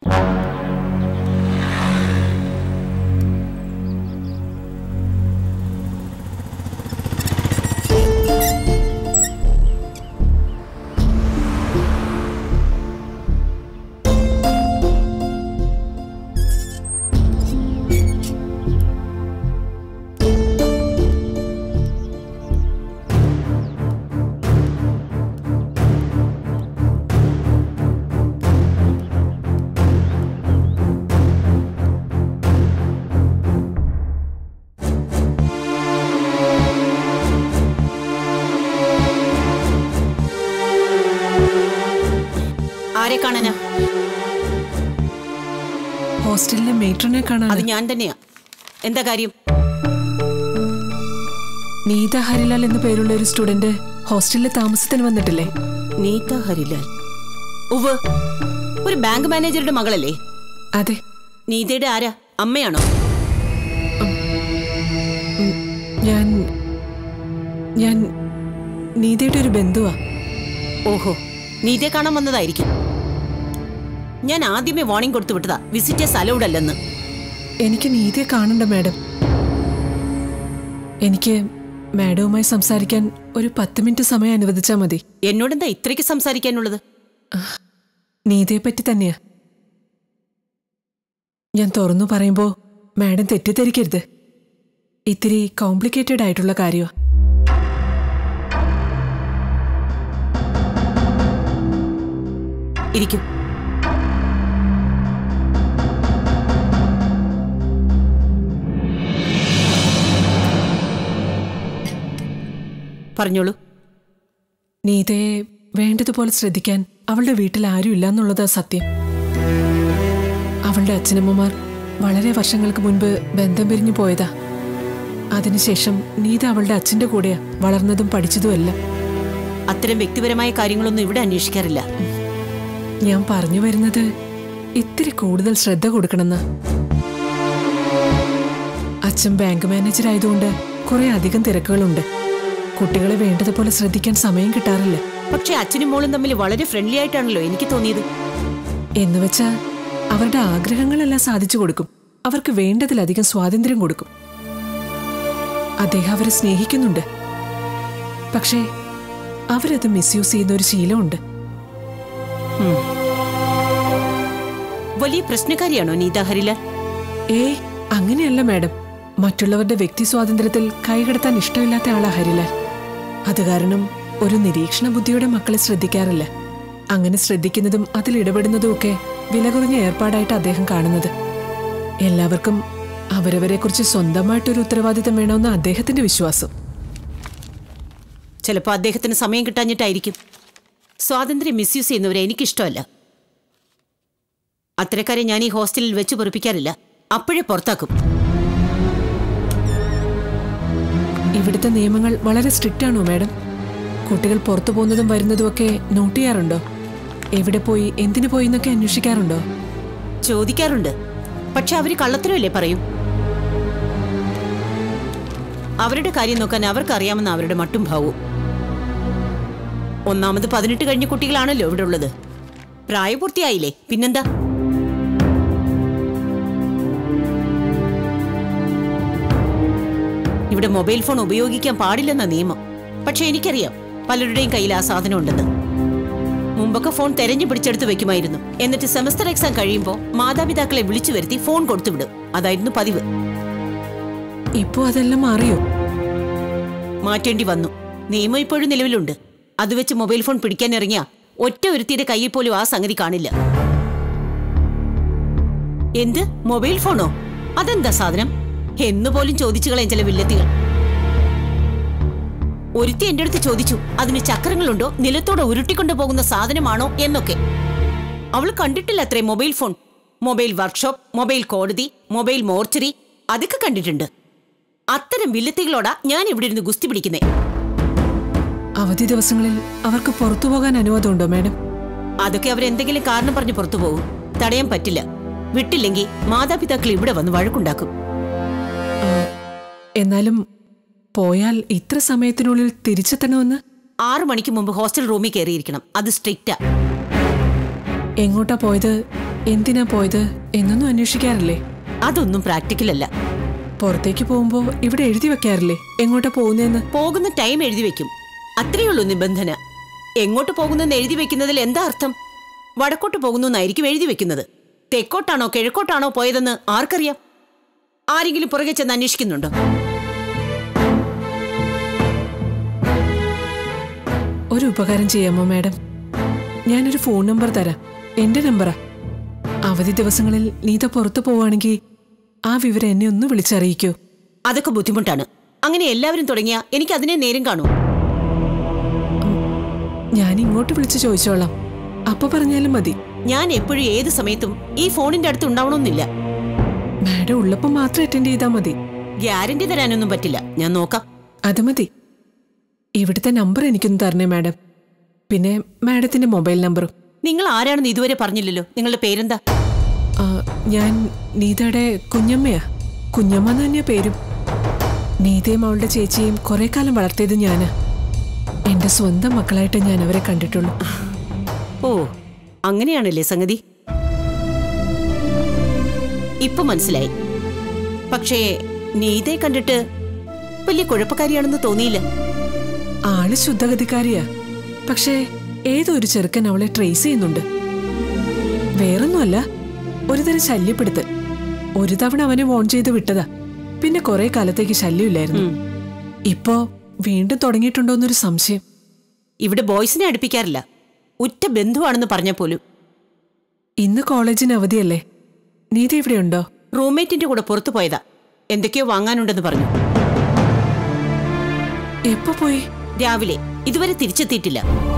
ആരെ കാണാനാ ഹോസ്റ്റലിലെ മേട്രനെ കാണാൻ അത് ഞാൻ തന്നെയാ എന്താ കാര്യം നീത ഹരിലാൽ എന്ന പേരുള്ള ഒരു സ്റ്റുഡന്റ് ഹോസ്റ്റലിൽ താമസത്തിന് വന്നിട്ടില്ലേ നീത ഹരിലാൽ ഉവ് ഒരു ബാങ്ക് മാനേജറുടെ മകളല്ലേ അതെ നീതയുടെ ആരാ അമ്മയാണോ ഞാൻ ഞാൻ നീതയുടെ ഒരു ബന്ധുവാ ഓഹോ നീതയെ കാണാൻ വന്നതായിരിക്കും ഞാൻ ആദ്യമേ വാർണിംഗ് കൊടുത്തു വിട്ടതാ വിസിറ്റേഴ്സ് അലൗഡ് അല്ലെന്ന് എനിക്ക് നീതയെ കാണണ്ട മാഡം എനിക്ക് മാഡവുമായി സംസാരിക്കാൻ ഒരു പത്ത് മിനിറ്റ് സമയം അനുവദിച്ചാൽ മതി എന്നോടെന്താ ഇത്രയ്ക്ക് സംസാരിക്കാനുള്ളത് നീതയെ പറ്റി തന്നെയാ ഞാൻ തുറന്നു പറയുമ്പോ മാഡം തെറ്റിദ്ധരിക്കരുത് ഇത്തിരി കോംപ്ലിക്കേറ്റഡ് ആയിട്ടുള്ള കാര്യമാ ഇരിക്കും പറഞ്ഞോളൂ നീതയെ വേണ്ടതുപോലെ ശ്രദ്ധിക്കാൻ അവളുടെ വീട്ടിൽ ആരും ഇല്ല എന്നുള്ളതാ സത്യം അവളുടെ അച്ഛനമ്മമാർ വളരെ വർഷങ്ങൾക്ക് മുൻപ് ബന്ധം പിരിഞ്ഞു പോയതാ അതിനുശേഷം നീത അവളുടെ അച്ഛന്റെ കൂടെയാ വളർന്നതും പഠിച്ചതുമെല്ലാം അത്തരം വ്യക്തിപരമായ കാര്യങ്ങളൊന്നും ഇവിടെ അന്വേഷിക്കാറില്ല ഞാൻ പറഞ്ഞു വരുന്നത് ഇത്തിരി കൂടുതൽ ശ്രദ്ധ കൊടുക്കണമെന്ന് അച്ഛൻ ബാങ്ക് മാനേജർ ആയതുകൊണ്ട് കുറെ അധികം തിരക്കുകളുണ്ട് കുട്ടികളെ വേണ്ടതുപോലെ ശ്രദ്ധിക്കാൻ സമയം കിട്ടാറില്ല പക്ഷെ അച്ഛനും മോളും തമ്മിൽ വളരെ ഫ്രണ്ട്ലി ആയിട്ടാണല്ലോ എനിക്ക് തോന്നിയത് എന്ന് വെച്ചാ അവരുടെ ആഗ്രഹങ്ങളെല്ലാം സാധിച്ചു കൊടുക്കും അവർക്ക് വേണ്ടതിലധികം സ്വാതന്ത്ര്യം കൊടുക്കും അദ്ദേഹം അവരെ സ്നേഹിക്കുന്നുണ്ട് പക്ഷേ അവരത് മിസ്യൂസ് ചെയ്യുന്ന ഒരു ശീലമുണ്ട് വലിയ പ്രശ്നക്കാരിയാണോ നീത ഹരിലാൽ ഏയ് അങ്ങനെയല്ല മാഡം മറ്റുള്ളവരുടെ വ്യക്തി സ്വാതന്ത്ര്യത്തിൽ കൈകടത്താൻ ഇഷ്ടമില്ലാത്ത ആളാ ഹരിലാൽ അത് കാരണം ഒരു നിരീക്ഷണ ബുദ്ധിയുടെ മക്കളെ ശ്രദ്ധിക്കാറില്ല അങ്ങനെ ശ്രദ്ധിക്കുന്നതും അതിൽ ഇടപെടുന്നതും ഒക്കെ വില കുറഞ്ഞ ഏർപ്പാടായിട്ട് അദ്ദേഹം കാണുന്നത് എല്ലാവർക്കും അവരവരെക്കുറിച്ച് സ്വന്തമായിട്ടൊരു ഉത്തരവാദിത്തം വേണമെന്ന് അദ്ദേഹത്തിന്റെ വിശ്വാസം ചിലപ്പോൾ അദ്ദേഹത്തിന് സമയം കിട്ടാഞ്ഞിട്ടായിരിക്കും സ്വാതന്ത്ര്യം മിസ്യൂസ് ചെയ്യുന്നവരെ എനിക്കിഷ്ടമല്ല അത്തരക്കാരെ ഞാൻ ഈ ഹോസ്റ്റലിൽ വെച്ച് പൊറിപ്പിക്കാറില്ല അപ്പോഴേ പുറത്താക്കും ഇവിടുത്തെ നിയമങ്ങൾ വളരെ സ്ട്രിക്റ്റ് ആണോ മാഡം കുട്ടികൾ പുറത്തു പോകുന്നതും വരുന്നതും ഒക്കെ നോട്ട് ചെയ്യാറുണ്ടോ എവിടെ പോയി എന്തിനു പോയി എന്നൊക്കെ അന്വേഷിക്കാറുണ്ടോ ചോദിക്കാറുണ്ട് പക്ഷെ അവര് കള്ളത്തരമല്ലേ പറയും അവരുടെ കാര്യം നോക്കാൻ അവർക്ക് അറിയാമെന്ന് അവരുടെ മട്ടും ഭാവവും ഒന്നാമത് പതിനെട്ട് കഴിഞ്ഞ കുട്ടികളാണല്ലോ ഇവിടെ ഉള്ളത് പ്രായപൂർത്തിയായില്ലേ പിന്നെന്താ ഇവിടെ മൊബൈൽ ഫോൺ ഉപയോഗിക്കാൻ പാടില്ലെന്ന നിയമം പക്ഷെ എനിക്കറിയാം പലരുടെയും കയ്യിൽ ആ സാധനം ഉണ്ടെന്ന് മുമ്പൊക്കെ ഫോൺ തെരഞ്ഞു പിടിച്ചെടുത്ത് വെക്കുമായിരുന്നു എന്നിട്ട് സെമസ്റ്റർ എക്സാം കഴിയുമ്പോൾ മാതാപിതാക്കളെ വിളിച്ചു വരുത്തി ഫോൺ കൊടുത്തുവിടും അതായിരുന്നു പതിവ് ഇപ്പോ അതെല്ലാം മാറിയോ മാറ്റേണ്ടി വന്നു നിയമം ഇപ്പോഴും നിലവിലുണ്ട് അത് വെച്ച് മൊബൈൽ ഫോൺ പിടിക്കാൻ ഇറങ്ങിയ ഒറ്റ ഒരുത്തിയുടെ കയ്യിൽ പോലും ആ സംഗതി കാണില്ല എന്ത് മൊബൈൽ ഫോണോ അതെന്താ സാധനം എന്ന് പോലും ചോദിച്ചു കളയും ചില വില്ലത്തികൾ ഒരുത്തി എന്റെ അടുത്ത് ചോദിച്ചു അതിന് ചക്രങ്ങളുണ്ടോ നിലത്തോടെ ഉരുട്ടിക്കൊണ്ടു പോകുന്ന സാധനമാണോ എന്നൊക്കെ അവൾ കണ്ടിട്ടില്ല അത്രേ mobile phone mobile workshop mobile കോടതി മൊബൈൽ മോർച്ചറി അതൊക്കെ കണ്ടിട്ടുണ്ട് അത്തരം വില്ലത്തികളോടാ ഞാൻ ഇവിടെ ഇരുന്ന് ഗുസ്തി പിടിക്കുന്നേ അവധി ദിവസങ്ങളിൽ അവർക്ക് പുറത്തു പോകാൻ അനുവാദമുണ്ടോ മാഡം അതൊക്കെ അവരെന്തെങ്കിലും കാരണം പറഞ്ഞ് പുറത്തു പോകും തടയാൻ പറ്റില്ല വിട്ടില്ലെങ്കിൽ മാതാപിതാക്കൾ ഇവിടെ വന്ന് വഴക്കുണ്ടാക്കും ആ, എന്നാലും പോയാൽ ഇത്ര സമയത്തിനുള്ളിൽ തിരിച്ചെത്തണമെന്ന് ആറു മണിക്ക് മുമ്പ് ഹോസ്റ്റൽ റൂമിൽ കയറിയിരിക്കണം അത് സ്ട്രിക്റ്റാ എങ്ങോട്ടാ പോയത് എന്തിനാ പോയത് എന്നൊന്നും അന്വേഷിക്കാറില്ലേ അതൊന്നും പ്രാക്ടിക്കൽ അല്ല പുറത്തേക്ക് പോകുമ്പോ ഇവിടെ എഴുതി വെക്കാറില്ലേ എങ്ങോട്ടാ പോകുന്നതെന്ന് പോകുന്ന ടൈം എഴുതി വെക്കും അത്രയുള്ളൂ നിബന്ധന എങ്ങോട്ട് പോകുന്നെന്ന് എഴുതി വെക്കുന്നതിൽ എന്താ അർത്ഥം വടക്കോട്ട് പോകുന്നു എന്നായിരിക്കും എഴുതി വെക്കുന്നത് തെക്കോട്ടാണോ കിഴക്കോട്ടാണോ പോയതെന്ന് ആർക്കറിയാം ആരെങ്കിലും പുറകെ ചെന്ന് അന്വേഷിക്കുന്നുണ്ടോ ഒരു ഉപകാരം ചെയ്യാമോ മാഡം ഞാനൊരു ഫോൺ നമ്പർ തരാം എന്റെ നമ്പറാ അവധി ദിവസങ്ങളിൽ നീത പുറത്തു പോവാണെങ്കിൽ ആ വിവരം എന്നെ ഒന്ന് വിളിച്ചറിയിക്കൂ അതൊക്കെ ബുദ്ധിമുട്ടാണ് അങ്ങനെ എല്ലാവരും തുടങ്ങിയ എനിക്ക് അതിനെ നേരം കാണൂ ഞാൻ ഇങ്ങോട്ട് വിളിച്ച് ചോദിച്ചോളാം അപ്പൊ പറഞ്ഞാലും മതി ഞാൻ എപ്പോഴും ഏത് സമയത്തും ഈ ഫോണിന്റെ അടുത്ത് ഉണ്ടാവണമെന്നില്ല മാഡം ഉള്ളപ്പോൾ മാത്രം അറ്റൻഡ് ചെയ്താൽ മതി ഗ്യാരണ്ടി തരാനൊന്നും പറ്റില്ല ഞാൻ നോക്കാം അത് മതി ഇവിടുത്തെ നമ്പർ എനിക്കൊന്ന് തരണേ മാഡം പിന്നെ മാഡത്തിന്റെ മൊബൈൽ നമ്പറും നിങ്ങൾ ആരാണെന്ന് ഇതുവരെ പറഞ്ഞില്ലല്ലോ നിങ്ങളുടെ പേരെന്താ ആ, ഞാൻ നീതയുടെ കുഞ്ഞമ്മയാ കുഞ്ഞമ്മ എന്ന് തന്നെയാ പേരും നീതയും അവളുടെ ചേച്ചിയും കുറെ കാലം വളർത്തിയത് ഞാനാ എന്റെ സ്വന്തം മക്കളായിട്ട് ഞാൻ അവരെ കണ്ടിട്ടുള്ളൂ ഓ അങ്ങനെയാണല്ലേ സംഗതി ഇപ്പൊ മനസ്സിലായി പക്ഷേ നീതയെ കണ്ടിട്ട് വലിയ കുഴപ്പക്കാരിയാണെന്ന് തോന്നിയില്ല ആള് ശുദ്ധഗതിക്കാരിയാ പക്ഷേ ഏതോ ഒരു ചെറുക്കൻ അവളെ ട്രേസ് ചെയ്യുന്നുണ്ട് വേറൊന്നുമല്ല ഒരു തരം ശല്യപ്പെടുത്തൽ ഒരു തവണ അവനെ വോൺ ചെയ്ത് വിട്ടതാ പിന്നെ കുറെ കാലത്തേക്ക് ശല്യമില്ലായിരുന്നു ഉം. ഇപ്പോ വീണ്ടും തുടങ്ങിയിട്ടുണ്ടോന്നൊരു സംശയം ഇവിടെ ബോയ്സിനെ അടുപ്പിക്കാറില്ല ഉറ്റ ബന്ധുവാണെന്ന് പറഞ്ഞ പോലും ഇന്ന് കോളേജിന് അവധിയല്ലേ നീതി ഇവിടെയുണ്ടോ റൂംമേറ്റിന്റെ കൂടെ പുറത്തു പോയതാ എന്തൊക്കെയോ വാങ്ങാനുണ്ടെന്ന് പറഞ്ഞു എപ്പോ പോയി രാവിലെ ഇതുവരെ തിരിച്ചെത്തിയിട്ടില്ല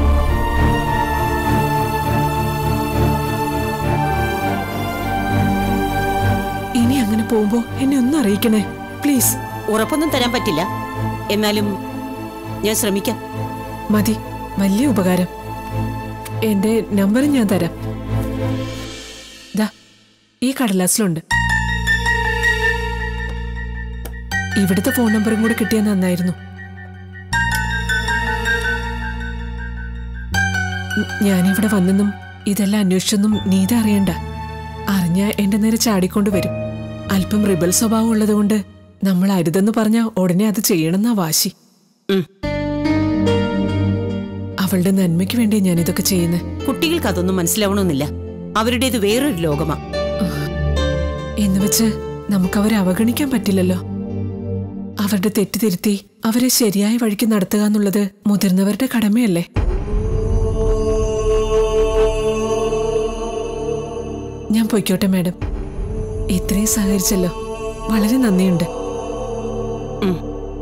ഇനി അങ്ങനെ പോകുമ്പോ എന്നെ ഒന്ന് അറിയിക്കണേ പ്ലീസ് ഉറപ്പൊന്നും തരാൻ പറ്റില്ല എന്നാലും ഞാൻ ശ്രമിക്കാം മതി വലിയ ഉപകാരം എന്റെ നമ്പർ ഞാൻ തരാം ദാ ഈ കടലാസിലുണ്ട് ഇവിടുത്തെ ഫോൺ നമ്പറും കൂടെ കിട്ടിയാൽ നന്നായിരുന്നു ഉം, ഞാനിവിടെ വന്നെന്നും ഇതെല്ലാം അന്വേഷിച്ചെന്നും നീത അറിയണ്ട അറിഞ്ഞ എന്റെ നേരെ ചാടിക്കൊണ്ട് വരും അല്പം റിബൽ സ്വഭാവം ഉള്ളതുകൊണ്ട് നമ്മൾ അരുതെന്ന് പറഞ്ഞ ഉടനെ അത് ചെയ്യണമെന്നാ വാശി ഉം. അവളുടെ നന്മയ്ക്ക് വേണ്ടി ഞാൻ ഇതൊക്കെ ചെയ്യുന്നത് കുട്ടികൾക്ക് അതൊന്നും മനസ്സിലാവണമെന്നില്ല അവരുടേത് വേറൊരു ലോകമാ എന്ന് വെച്ച് നമുക്ക് അവരെ അവഗണിക്കാൻ പറ്റില്ലല്ലോ അവരുടെ തെറ്റ് തിരുത്തി അവരെ ശരിയായ വഴിക്ക് നടത്തുക എന്നുള്ളത് മുതിർന്നവരുടെ കടമയല്ലേ ഞാൻ പൊയ്ക്കോട്ടെ മാഡം ഇത്രയും സഹകരിച്ചല്ലോ വളരെ നന്ദിയുണ്ട് ഉം.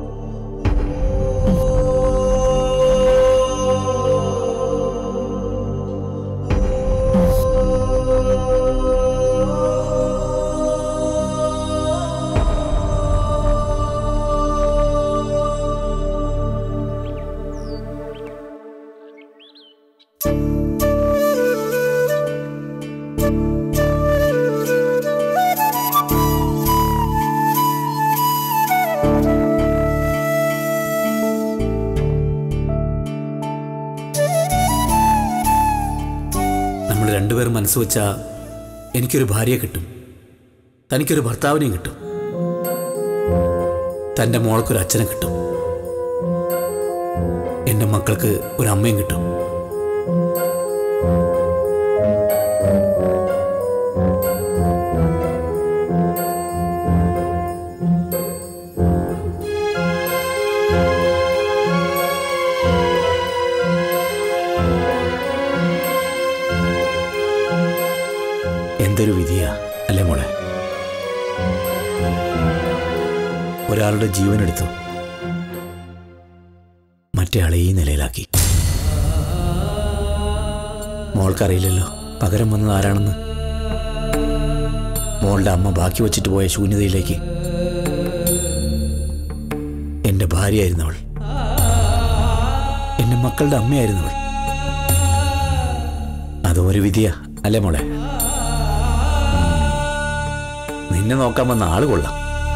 നമ്മൾ രണ്ടുപേരും മനസ്സ് വെച്ചാൽ എനിക്കൊരു ഭാര്യയെ കിട്ടും തനിക്കൊരു ഭർത്താവിനെയും കിട്ടും തൻ്റെ മോൾക്കൊരു അച്ഛനെ കിട്ടും എൻ്റെ മക്കൾക്ക് ഒരു അമ്മയും കിട്ടും എന്തൊരു വിധിയാ അല്ലേ മോളെ ഒരാളുടെ ജീവനെടുത്തു മറ്റേ ആളെ ഈ നിലയിലാക്കി മോൾക്കറിയില്ലല്ലോ പകരം വന്നത് ആരാണെന്ന് മോളുടെ അമ്മ ബാക്കി വച്ചിട്ട് പോയ ശൂന്യതയിലേക്ക് എന്റെ ഭാര്യയായിരുന്നവൾ എന്റെ മക്കളുടെ അമ്മയായിരുന്നവൾ അതും ഒരു വിധിയാ അല്ലേ മോളെ നിന്നെ നോക്കാൻ വന്ന ആള് കൊള്ളാം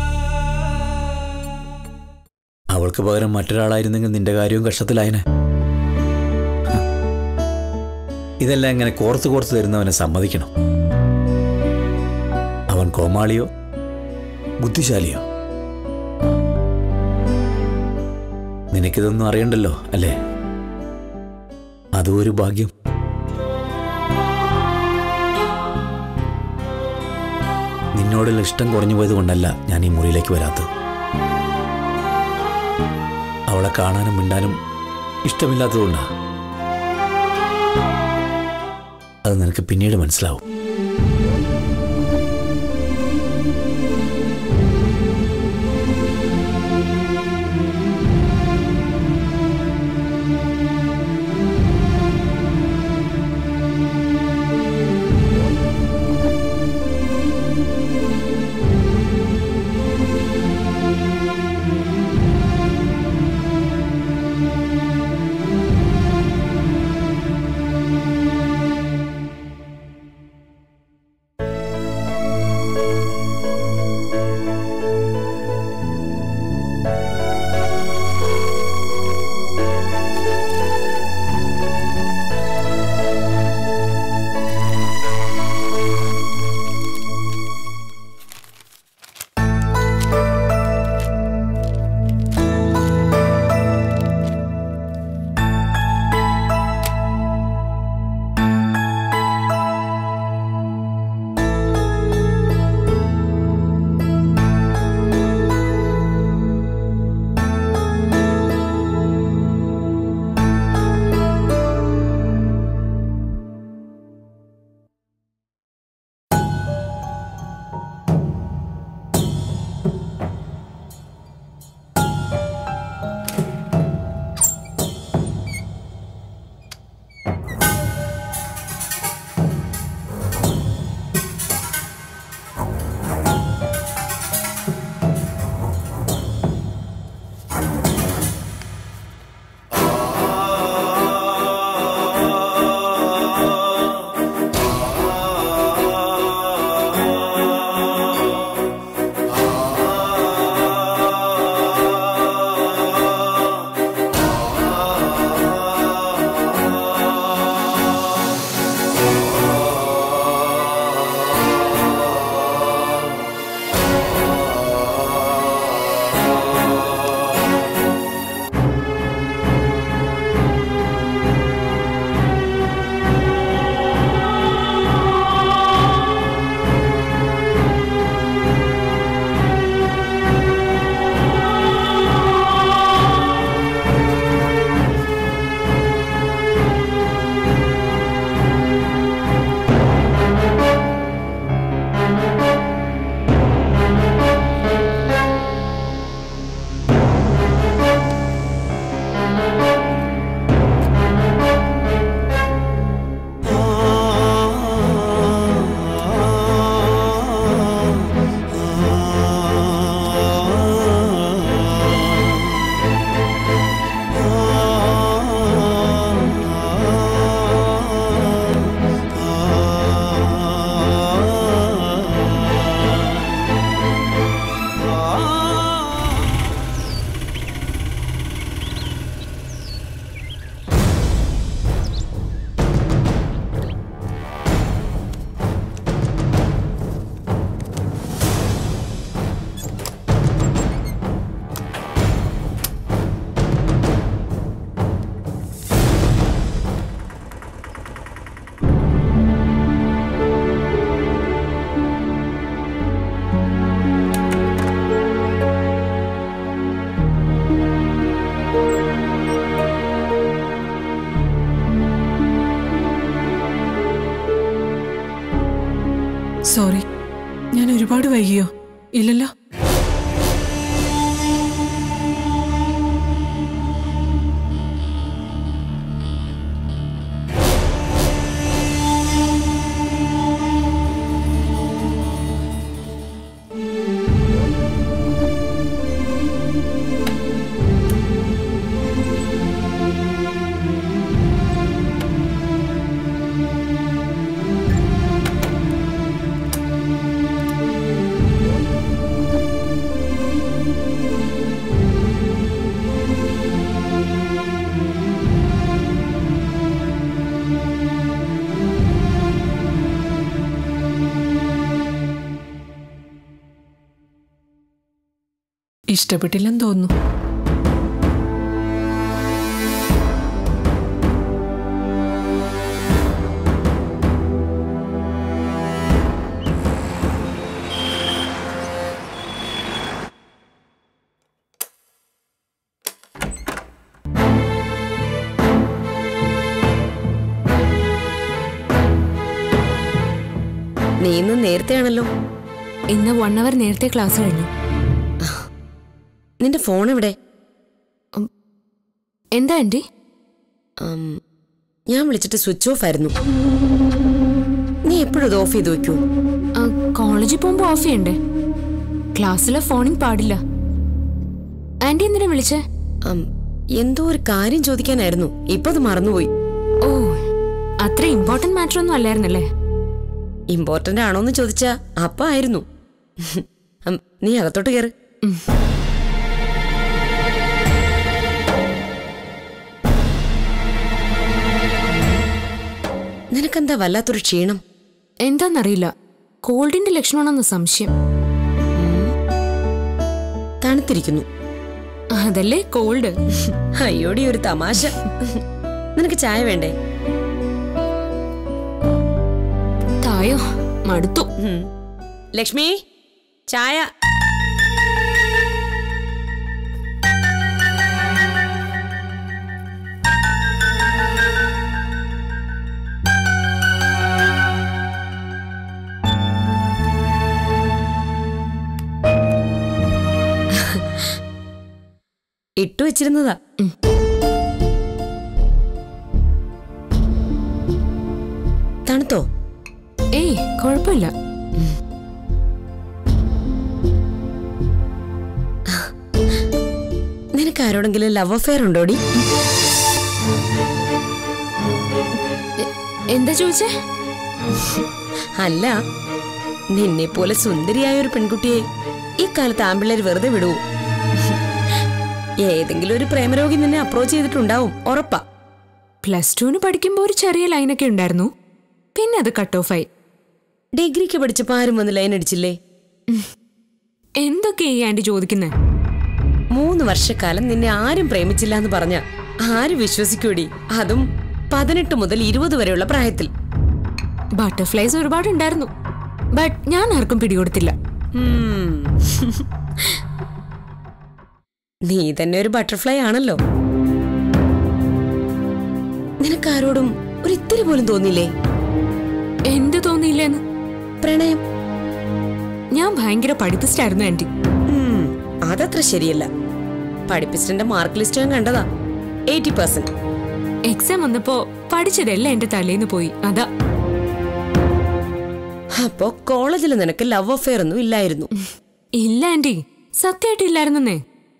അവൾക്ക് പകരം മറ്റൊരാളായിരുന്നെങ്കിൽ നിന്റെ കാര്യവും കഷ്ടത്തിലായനെ ഇതെല്ലാം ഇങ്ങനെ കോർത്ത് കോർത്ത് തരുന്നവനെ സമ്മതിക്കണം കോമാളിയോ ബുദ്ധിശാലിയോ നിനക്കിതൊന്നും അറിയണ്ടല്ലോ അല്ലേ അതും ഒരു ഭാഗ്യം നിന്നോടുള്ള ഇഷ്ടം കുറഞ്ഞു പോയത് കൊണ്ടല്ല ഞാൻ ഈ മുറിയിലേക്ക് വരാത്തത് അവളെ കാണാനും മിണ്ടാനും ഇഷ്ടമില്ലാത്തതുകൊണ്ടാ അത് നിനക്ക് പിന്നീട് മനസ്സിലാവും സോറി ഞാൻ ഒരുപാട് വൈകിയോ ഇല്ലല്ലോ ഇഷ്ടപ്പെട്ടില്ലെന്ന് തോന്നുന്നു നീ ഇന്ന് നേരത്തെയാണല്ലോ ഇന്ന് വൺ അവർ നേരത്തെ ക്ലാസ് കഴിഞ്ഞു നിന്റെ ഫോൺ എവിടെ എന്താ ആന്റി ആം, ഞാൻ വിളിച്ചിട്ട് സ്വിച്ച് ഓഫ് ആയിരുന്നു നീ എപ്പോഴും ഇത് ഓഫ് ചെയ്ത് വെക്കൂ ആ, കോളേജിൽ പോകുമ്പോ ഓഫ് ചെയ്യണ്ടേ ക്ലാസ്സിലെ ഫോണിൽ പാടില്ല ആന്റി എന്തിനാ വിളിച്ചേ ആം, എന്തോ ഒരു കാര്യം ചോദിക്കാനായിരുന്നു ഇപ്പൊ അത് മറന്നുപോയി ഓ അത്ര ഇമ്പോർട്ടന്റ് മാറ്റർ ഒന്നും അല്ലായിരുന്നല്ലേ ഇമ്പോർട്ടന്റ് ആണോന്ന് ചോദിച്ചാ അപ്പ ആയിരുന്നു ഉം, നീ അകത്തോട്ട് കയറ് നിനക്കെന്താ വല്ലാത്തൊരു ക്ഷീണം എന്താന്നറിയില്ല കോൾഡിന്റെ ലക്ഷണമാണെന്ന് സംശയം തണുത്തിരിക്കുന്നു അതല്ലേ കോൾഡ് അയ്യോടി ഒരു തമാശ നിനക്ക് ചായ വേണ്ടേ തായോ മടുത്തു ഉം. ലക്ഷ്മി ചായ ഇട്ടു വെച്ചിരുന്നതാ തണുത്തോ ഏയ് കുഴപ്പമില്ല നിനക്ക് ആരോടെങ്കിലും ലവ് അഫെയർ ഉണ്ടോടി എന്താ ചോദിച്ചേ അല്ല നിന്നെ പോലെ സുന്ദരിയായ ഒരു പെൺകുട്ടിയെ ഈ കാലത്ത് ആമ്പിള്ളേർ വെറുതെ വിടുവോ ഏതെങ്കിലും ഒരു പ്രേമരോഗി നിന്നെ അപ്രോച്ച് ചെയ്തിട്ടുണ്ടാവും ഉറപ്പാ പ്ലസ് ടുവിന് പഠിക്കുമ്പോൾ ഒരു ചെറിയ ലൈനൊക്കെ ഉണ്ടായിരുന്നു പിന്നെ അത് കട്ട് ഓഫ് ആയി ഡിഗ്രിക്ക് പഠിച്ചപ്പോ ആരും വന്ന് ലൈൻ അടിച്ചില്ലേ എന്തൊക്കെയാ ഈ ആന്റി ചോദിക്കുന്നേ മൂന്ന് വർഷക്കാലം നിന്നെ ആരും പ്രേമിച്ചില്ല എന്ന് പറഞ്ഞ ആര് വിശ്വസിക്കൂടി അതും പതിനെട്ട് മുതൽ ഇരുപത് വരെയുള്ള പ്രായത്തിൽ ബട്ടർഫ്ലൈസ് ഒരുപാട് ഉണ്ടായിരുന്നു ബട്ട് ഞാൻ ആർക്കും പിടികൊടുത്തില്ല ഉം. നീ തന്നെ ഒരു ബട്ടർഫ്ലൈ ആണല്ലോ നിനക്കാരോടും ഒരു ഇത്തിരി പോലും തോന്നിയില്ലേ എന്ത് തോന്നിയില്ലേന്ന് പ്രണയം ഞാൻ ഭയങ്കര പഠിപ്പിസ്റ്റായിരുന്നു ആന്റി ഉം, അതത്ര ശരിയല്ല പഠിപ്പിച്ചിന്റെ മാർക്ക് ലിസ്റ്റ് ഞാൻ കണ്ടതാ എയ്റ്റി പെർസെന്റ് എക്സാം വന്നപ്പോ പഠിച്ചതെല്ലാം എന്റെ തലേന്ന് പോയി അതാ അപ്പോ കോളേജിൽ നിനക്ക് ലവ് അഫെയർ ഒന്നും ഇല്ലായിരുന്നു ഇല്ല ആന്റി സത്യമായിട്ടില്ലായിരുന്നേ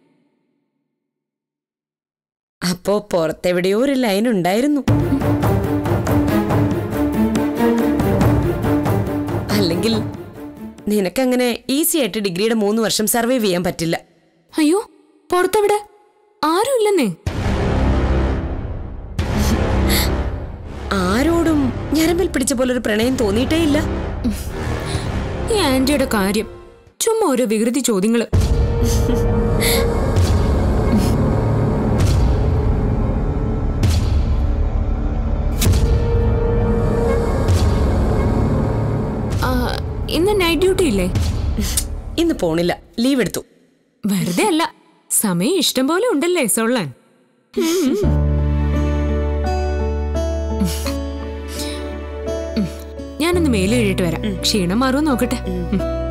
അപ്പോ പുറത്തെവിടെയോ ഒരു ലൈൻ ഉണ്ടായിരുന്നു അല്ലെങ്കിൽ നിനക്കങ്ങനെ ഈസി ആയിട്ട് ഡിഗ്രിയുടെ മൂന്ന് വർഷം സർവൈവ് ചെയ്യാൻ പറ്റില്ല അയ്യോ പുറത്തെവിടെ ആരും ഇല്ലെന്നേ ആരോടും ഞരമ്പിൽ പിടിച്ച പോലെ ഒരു പ്രണയം തോന്നിയിട്ടേ ഇല്ല ഈ ആന്റിയുടെ കാര്യം ചുമ്മാ ഓരോ വികൃതി ചോദ്യങ്ങള് ആ, ഇന്ന് നൈറ്റ് ഡ്യൂട്ടി ഇല്ലേ ഇന്ന് പോണില്ല ലീവ് എടുത്തു വെറുതെ അല്ല സമയം ഇഷ്ടം പോലെ ഉണ്ടല്ലേ സൊള്ളാൻ ഉം. ഞാനൊന്ന് മേലെ എഴുതിട്ട് വരാം ക്ഷീണം മാറുമോ നോക്കട്ടെ ഉം.